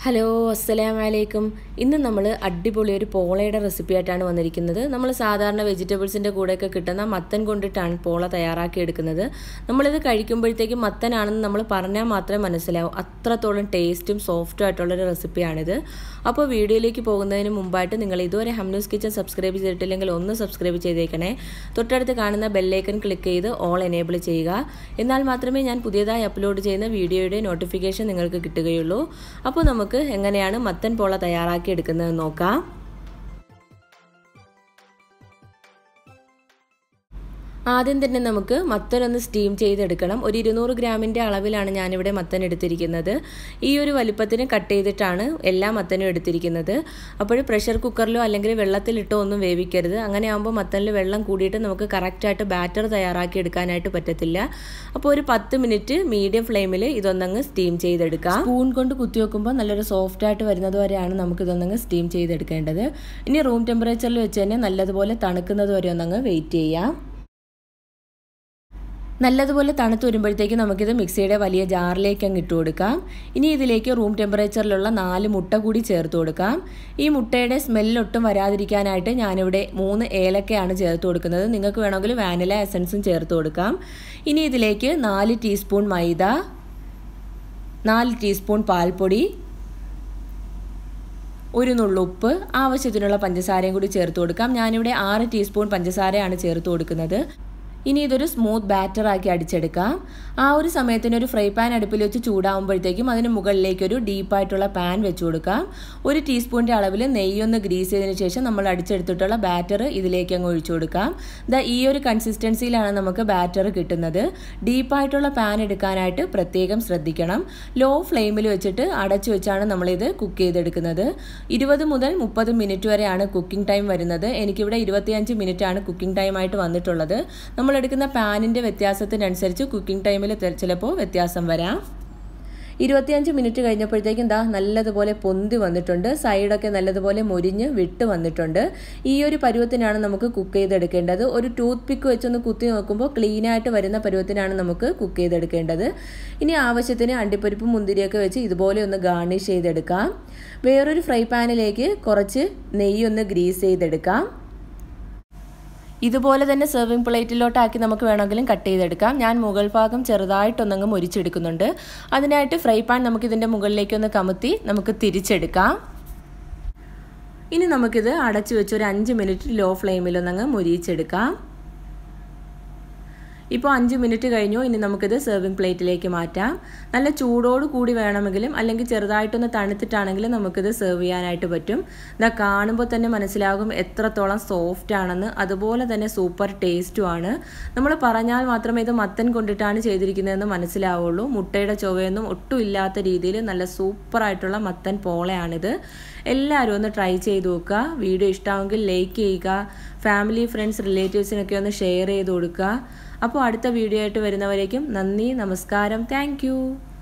hello അസ്സലാം വലൈക്കും ഇന്ന് നമ്മൾ അടിപൊളി ഒരു പോളയുടെ റെസിപ്പി ആയിട്ടാണ് വന്നിരിക്കുന്നത് നമ്മൾ സാധാരണ വെജിറ്റബിൾസിൻ്റെ കൂടെയൊക്കെ കിട്ടുന്ന മത്തൻ കൊണ്ടിട്ടാണ് പോള തയ്യാറാക്കി എടുക്കുന്നത് നമ്മളിത് കഴിക്കുമ്പോഴത്തേക്കും മത്തനാണെന്ന് നമ്മൾ പറഞ്ഞാൽ മാത്രമേ മനസ്സിലാവൂ അത്രത്തോളം ടേസ്റ്റും സോഫ്റ്റും ആയിട്ടുള്ളൊരു റെസിപ്പിയാണിത് അപ്പോൾ വീഡിയോയിലേക്ക് പോകുന്നതിന് മുമ്പായിട്ട് നിങ്ങൾ ഇതുവരെ ഹംനൂസ് കിച്ചൻ സബ്സ്ക്രൈബ് ചെയ്തിട്ടില്ലെങ്കിൽ ഒന്ന് സബ്സ്ക്രൈബ് ചെയ്തേക്കണേ തൊട്ടടുത്ത് കാണുന്ന ബെല്ലൈക്കൺ ക്ലിക്ക് ചെയ്ത് ഓൾ എനേബിൾ ചെയ്യുക എന്നാൽ മാത്രമേ ഞാൻ പുതിയതായി അപ്ലോഡ് ചെയ്യുന്ന വീഡിയോയുടെ നോട്ടിഫിക്കേഷൻ നിങ്ങൾക്ക് കിട്ടുകയുള്ളൂ അപ്പോൾ നമുക്ക് എങ്ങനെയാണ് മത്തൻ പോള തയ്യാറാക്കി എടുക്കുന്നത് നോക്കാം ആദ്യം തന്നെ നമുക്ക് മത്തൻ ഒന്ന് സ്റ്റീം ചെയ്തെടുക്കണം ഒരു ഇരുന്നൂറ് ഗ്രാമിൻ്റെ അളവിലാണ് ഞാനിവിടെ മത്തൻ എടുത്തിരിക്കുന്നത് ഈ ഒരു വലിപ്പത്തിന് കട്ട് ചെയ്തിട്ടാണ് എല്ലാ മത്തനും എടുത്തിരിക്കുന്നത് അപ്പോൾ പ്രഷർ കുക്കറിലോ അല്ലെങ്കിൽ വെള്ളത്തിലിട്ടോ ഒന്നും വേവിക്കരുത് അങ്ങനെ ആകുമ്പോൾ മത്തനിൽ വെള്ളം കൂടിയിട്ട് നമുക്ക് കറക്റ്റായിട്ട് ബാറ്റർ തയ്യാറാക്കി എടുക്കാനായിട്ട് പറ്റത്തില്ല അപ്പോൾ ഒരു പത്ത് മിനിറ്റ് മീഡിയം ഫ്ലെയിമിൽ ഇതൊന്നങ്ങ് സ്റ്റീം ചെയ്തെടുക്കാം സ്പൂൺ കൊണ്ട് കുത്തി വെക്കുമ്പോൾ നല്ലൊരു സോഫ്റ്റ് ആയിട്ട് വരുന്നത് വരെയാണ് നമുക്ക് ഇതൊന്നങ്ങ് സ്റ്റീം ചെയ്തെടുക്കേണ്ടത് ഇനി റൂം ടെമ്പറേച്ചറിൽ വെച്ച് തന്നെ നല്ലതുപോലെ തണുക്കുന്നത് വരെ ഒന്നങ്ങ് വെയിറ്റ് ചെയ്യാം നല്ലതുപോലെ തണുത്ത് വരുമ്പോഴത്തേക്ക് നമുക്കിത് മിക്സിയുടെ വലിയ ജാറിലേക്ക് അങ്ങ് ഇട്ട് കൊടുക്കാം ഇനി ഇതിലേക്ക് റൂം ടെമ്പറേച്ചറിലുള്ള നാല് മുട്ട കൂടി ചേർത്ത് കൊടുക്കാം ഈ മുട്ടയുടെ സ്മെല്ലൊട്ടും വരാതിരിക്കാനായിട്ട് ഞാനിവിടെ മൂന്ന് ഏലക്കയാണ് ചേർത്ത് കൊടുക്കുന്നത് നിങ്ങൾക്ക് വേണമെങ്കിൽ വാനില എസൻസും ചേർത്ത് കൊടുക്കാം ഇനി ഇതിലേക്ക് നാല് ടീസ്പൂൺ മൈദ നാല് ടീസ്പൂൺ പാൽപ്പൊടി ഒരു നുള്ളുപ്പ് ആവശ്യത്തിനുള്ള പഞ്ചസാരയും കൂടി ചേർത്ത് കൊടുക്കാം ഞാനിവിടെ ആറ് ടീസ്പൂൺ പഞ്ചസാരയാണ് ചേർത്ത് കൊടുക്കുന്നത് ഇനി ഇതൊരു സ്മൂത്ത് ബാറ്റർ ആക്കി അടിച്ചെടുക്കാം ആ ഒരു സമയത്തിന് ഒരു ഫ്രൈ പാൻ അടുപ്പിൽ വെച്ച് ചൂടാകുമ്പോഴത്തേക്കും അതിന് മുകളിലേക്ക് ഒരു ഡീപ്പായിട്ടുള്ള പാൻ വെച്ച് കൊടുക്കാം ഒരു ടീസ്പൂണിൻ്റെ അളവിൽ നെയ്യൊന്ന് ഗ്രീസ് ചെയ്തതിന് ശേഷം നമ്മൾ അടിച്ചെടുത്തിട്ടുള്ള ബാറ്റർ ഇതിലേക്ക് അങ്ങ് ഒഴിച്ചു കൊടുക്കാം ദ ഈ ഒരു കൺസിസ്റ്റൻസിയിലാണ് നമുക്ക് ബാറ്റർ കിട്ടുന്നത് ഡീപ്പായിട്ടുള്ള പാൻ എടുക്കാനായിട്ട് പ്രത്യേകം ശ്രദ്ധിക്കണം ലോ ഫ്ലെയിമിൽ വെച്ചിട്ട് അടച്ചു വെച്ചാണ് നമ്മളിത് കുക്ക് ചെയ്തെടുക്കുന്നത് ഇരുപത് മുതൽ മുപ്പത് മിനിറ്റ് വരെയാണ് കുക്കിംഗ് ടൈം വരുന്നത് എനിക്കിവിടെ ഇരുപത്തിയഞ്ച് മിനിറ്റ് ആണ് കുക്കിംഗ് ടൈം ആയിട്ട് വന്നിട്ടുള്ളത് നമ്മൾ എടുക്കുന്ന പാനിൻ്റെ വ്യത്യാസത്തിനനുസരിച്ച് കുക്കിംഗ് ടൈമിൽ ചിലപ്പോൾ വ്യത്യാസം വരാം ഇരുപത്തിയഞ്ച് മിനിറ്റ് കഴിഞ്ഞപ്പോഴത്തേക്കും ദാ നല്ലതുപോലെ പൊന്തി വന്നിട്ടുണ്ട് സൈഡൊക്കെ നല്ലതുപോലെ മൊരിഞ്ഞ് വിട്ട് വന്നിട്ടുണ്ട് ഈ ഒരു പരുവത്തിനാണ് നമുക്ക് കുക്ക് ചെയ്തെടുക്കേണ്ടത് ഒരു ടൂത്ത് പിക്ക് വെച്ചൊന്ന് കുത്തി നോക്കുമ്പോൾ ക്ലീനായിട്ട് വരുന്ന പരുവത്തിനാണ് നമുക്ക് കുക്ക് ചെയ്തെടുക്കേണ്ടത് ഇനി ആവശ്യത്തിന് അണ്ടിപ്പരിപ്പും മുന്തിരിയൊക്കെ വെച്ച് ഇതുപോലെ ഒന്ന് ഗാർണിഷ് ചെയ്തെടുക്കാം വേറൊരു ഫ്രൈ പാനിലേക്ക് കുറച്ച് നെയ്യൊന്ന് ഗ്രീസ് ചെയ്തെടുക്കാം ഇതുപോലെ തന്നെ സെർവിങ് പ്ലേറ്റിലോട്ടാക്കി നമുക്ക് വേണമെങ്കിലും കട്ട് ചെയ്തെടുക്കാം ഞാൻ മുകൾ ഭാഗം ചെറുതായിട്ടൊന്നങ്ങ് മുരിച്ചെടുക്കുന്നുണ്ട് അതിനായിട്ട് ഫ്രൈ പാൻ നമുക്ക് ഇതിൻ്റെ മുകളിലേക്കൊന്ന് കമത്തി നമുക്ക് തിരിച്ചെടുക്കാം ഇനി നമുക്കിത് അടച്ചു വെച്ച് ഒരു അഞ്ച് മിനിറ്റ് ലോ ഫ്ലെയിമിലൊന്നങ്ങ് മുരിച്ചെടുക്കാം ഇപ്പോൾ അഞ്ച് മിനിറ്റ് കഴിഞ്ഞു ഇനി നമുക്കിത് സെർവിങ് പ്ലേറ്റിലേക്ക് മാറ്റാം നല്ല ചൂടോട് കൂടി വേണമെങ്കിലും അല്ലെങ്കിൽ ചെറുതായിട്ടൊന്ന് തണുത്തിട്ടാണെങ്കിലും നമുക്കിത് സെർവ് ചെയ്യാനായിട്ട് പറ്റും ഇതാ കാണുമ്പോൾ തന്നെ മനസ്സിലാകും എത്രത്തോളം സോഫ്റ്റ് ആണെന്ന് അതുപോലെ തന്നെ സൂപ്പർ ടേസ്റ്റുമാണ് നമ്മൾ പറഞ്ഞാൽ മാത്രമേ ഇത് മത്തൻ കൊണ്ടിട്ടാണ് ചെയ്തിരിക്കുന്നതെന്ന് മനസ്സിലാവുള്ളൂ മുട്ടയുടെ ചൊവയൊന്നും ഒട്ടും ഇല്ലാത്ത രീതിയിൽ നല്ല സൂപ്പറായിട്ടുള്ള മത്തൻ പോളയാണിത് എല്ലാവരും ഒന്ന് ട്രൈ ചെയ്ത് നോക്കുക വീഡിയോ ഇഷ്ടമാണെങ്കിൽ ലൈക്ക് ചെയ്യുക ഫാമിലി ഫ്രണ്ട്സ് റിലേറ്റീവ്സിനൊക്കെ ഒന്ന് ഷെയർ ചെയ്ത് കൊടുക്കുക അപ്പോൾ അടുത്ത വീഡിയോ ആയിട്ട് വരുന്നവരേക്കും നന്ദി നമസ്കാരം താങ്ക്